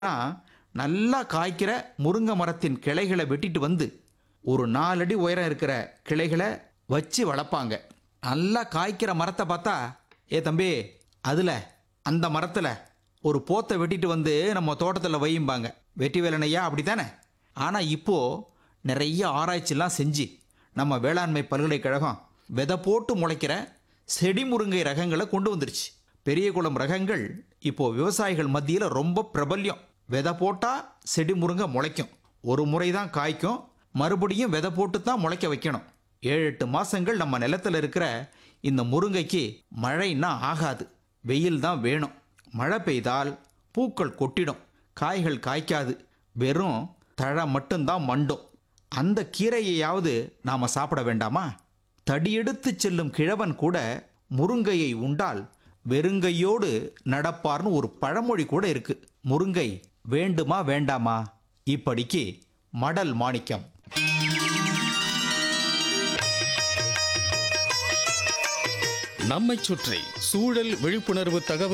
ஆனா, நல்லா காய்க்கிற முருங்கை மரத்தின் கிளைகளை வெட்டிட்டு வந்து ஒரு நாலடி உயரம் இருக்கிற கிளைகளை வச்சு வளர்ப்பாங்க நல்லா காய்க்கிற மரத்தை பார்த்தா ஏ தம்பி அதில் அந்த மரத்தில் ஒரு போத்தை வெட்டிட்டு வந்து நம்ம தோட்டத்தில் வையும்பாங்க வெட்டி வேலனையா அப்படி தானே ஆனால் இப்போது நிறைய ஆராய்ச்சிலாம் செஞ்சு நம்ம வேளாண்மை பல்கலைக்கழகம் விதை போட்டு முளைக்கிற செடி முருங்கை ரகங்களை கொண்டு வந்துருச்சு பெரியகுளம் ரகங்கள் இப்போ விவசாயிகள் மத்தியில் ரொம்ப பிரபல்யம் விதை போட்டால் செடி முருங்கை முளைக்கும் ஒரு முறை தான் காய்க்கும் மறுபடியும் விதை போட்டு தான் முளைக்க வைக்கணும் ஏழு எட்டு மாசங்கள் நம்ம நிலத்துல இருக்கிற இந்த முருங்கைக்கு மழைன்னா ஆகாது வெயில் தான் வேணும் மழை பெய்தால் பூக்கள் கொட்டிடும் காய்கள் காய்க்காது வெறும் தழை மட்டும்தான் மண்டும் அந்த கீரையையாவது நாம சாப்பிட வேண்டாமா தடியெடுத்துச் செல்லும் கிழவன் கூட முருங்கையை உண்டால் வெறுங்கையோடு நடப்பார்னு ஒரு பழமொழி கூட இருக்கு முருங்கை வேண்டுமா வேண்டாமா இப்படிக்கு மடல் மாணிக்கம் நம்மைச் சுற்றி சூழல் விழிப்புணர்வு தகவல்